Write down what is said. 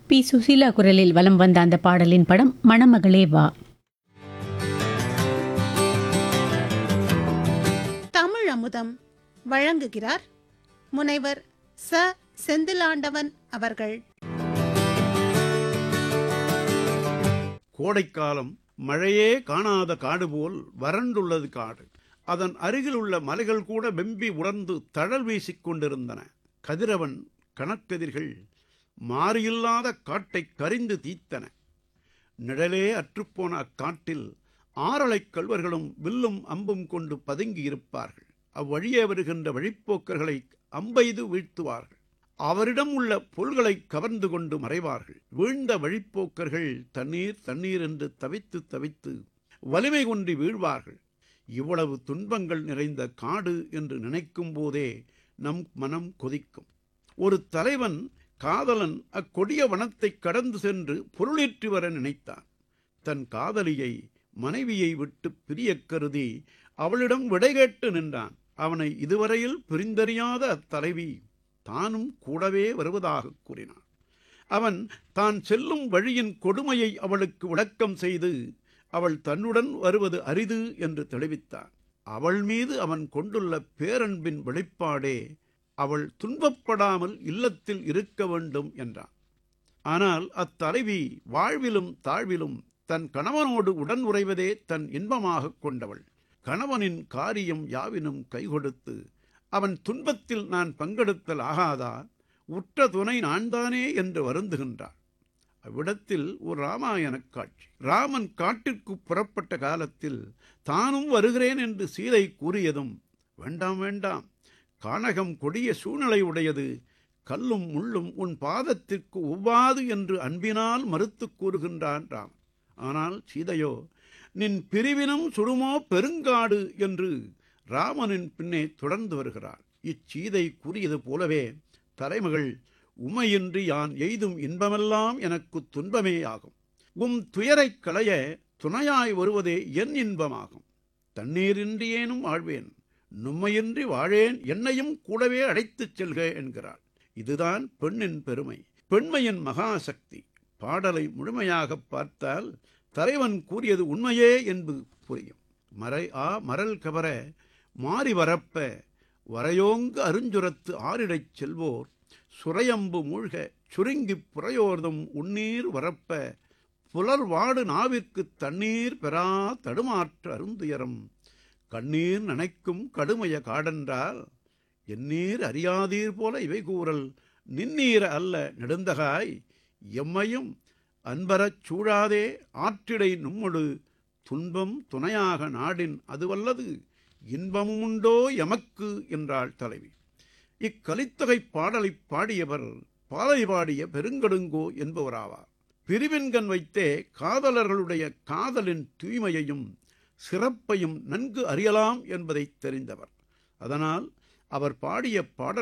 B Susheela குரலில் வலம் வந்த அந்த பாடலின் படம் மணமகளே வா தமிழ் அமுதம் வழங்குகிறார் முனைவர் ச செந்திலாண்டவன் அவர்கள் கோடைக்காலம் மழையே காணாத காடு போல் வறண்டுள்ளது காடு அதன் அருகில் உள்ள மலைகள் கூட வெம்பி உணர்ந்து தழல் வீசிக் கொண்டிருந்தன கதிரவன் கணக்கதிர்கள் மாறியில்லாத காட்டைக் கரிந்து தீத்தன நிழலே அற்றுப்போன அக்காட்டில் ஆறலைக் கல்வர்களும் வில்லும் அம்பும் கொண்டு பதுங்கி இருப்பார்கள் அவ்வழியே வருகின்ற வழிப்போக்கர்களை அம்பெய்து வீழ்த்துவார்கள் அவரிடம் உள்ள பொருள்களை கவர்ந்து கொண்டு மறைவார்கள் வீழ்ந்த வழிப்போக்கர்கள் தண்ணீர் தண்ணீர் என்று தவித்து தவித்து வலிமை கொண்டு வீழ்வார்கள் இவ்வளவு துன்பங்கள் நிறைந்த காடு என்று நினைக்கும் போதே நம் மனம் கொதிக்கும் ஒரு தலைவன் காதலன் அக்கொடிய வனத்தைக் கடந்து சென்று பொருளேற்றி வர நினைத்தான் தன் காதலியை மனைவியை விட்டு பிரியக் கருதி அவளிடம் விடை கேட்டு நின்றான் அவனை இதுவரையில் பிரிந்தறியாத அத்தலைவி தானும் கூடவே வருவதாக கூறினான் அவன் தான் செல்லும் வழியின் கொடுமையை அவளுக்கு விளக்கம் செய்து அவள் தன்னுடன் வருவது அரிது என்று தெளிவித்தான் அவள் மீது அவன் கொண்டுள்ள பேரன்பின் வெளிப்பாடே அவள் துன்பப்படாமல் இல்லத்தில் இருக்க வேண்டும் என்றான் ஆனால் அத்தலைவி வாழ்விலும் தாழ்விலும் தன் கணவனோடு உடன் உறைவதே தன் இன்பமாகக் கொண்டவள் கணவனின் காரியம் யாவினும் கைகொடுத்து அவன் துன்பத்தில் நான் பங்கெடுத்தல் ஆகாதா உற்ற துணை நான்தானே என்று வருந்துகின்றாள் அவ்விடத்தில் ஒரு ராமாயணக் காட்சி ராமன் காட்டிற்கு புறப்பட்ட காலத்தில் தானும் வருகிறேன் என்று சீதை கூறியதும் வேண்டாம் வேண்டாம் கானகம் கொடிய சூழ்நிலை உடையது கல்லும் முள்ளும் உன் பாதத்திற்கு ஒவ்வாது என்று அன்பினால் மறுத்துக் கூறுகின்றான் ராமன் ஆனால் சீதையோ நின் பிரிவினும் சுடுமோ பெருங்காடு என்று ராமனின் பின்னே தொடர்ந்து வருகிறார் இச்சீதை கூறியது போலவே தலைமகள் உமையின்றி யான் எய்தும் இன்பமெல்லாம் எனக்கு துன்பமே ஆகும் உம் துயரைக் களைய துணையாய் வருவதே என் இன்பமாகும் தண்ணீரின்றியேனும் வாழ்வேன் நும்மையின்றி வாழேன் என்னையும் கூடவே அழைத்துச் செல்க என்கிறாள் இதுதான் பெண்ணின் பெருமை பெண்மையின் மகாசக்தி பாடலை முழுமையாகப் பார்த்தால் தலைவன் கூறியது உண்மையே என்பது புரியும் மறை ஆ மரல் கவர மாறி வரப்ப வரையோங்கு அருஞ்சுரத்து ஆறிடைச் செல்வோர் சுரையம்பு மூழ்க சுருங்கிப் புறையோர்தம் உன்னீர் வரப்ப புலர்வாடு நாவிற்கு தண்ணீர் பெறா தடுமாற்ற அருந்துயரம் கண்ணீர் நனைக்கும் கடுமைய காடென்றால் எந்நீர் அறியாதீர் போல இவை கூறல் நின்னீர அல்ல நெடுந்தகாய் எம்மையும் அன்பரச் சூழாதே ஆற்றிடை நும்மொடு துன்பம் துணையாக நாடின் அதுவல்லது இன்பமும் உண்டோ எமக்கு என்றாள் தலைவி இக்கலித்தொகை பாடலைப் பாடியவர் பாலை பாடிய பெருங்கடுங்கோ என்பவராவார் பிரிவின்கண் வைத்தே காதலர்களுடைய காதலின் தூய்மையையும் சிறப்பையும் நன்கு அறியலாம் என்பதைத் தெரிந்தவர் அதனால் அவர் பாடிய பாடல்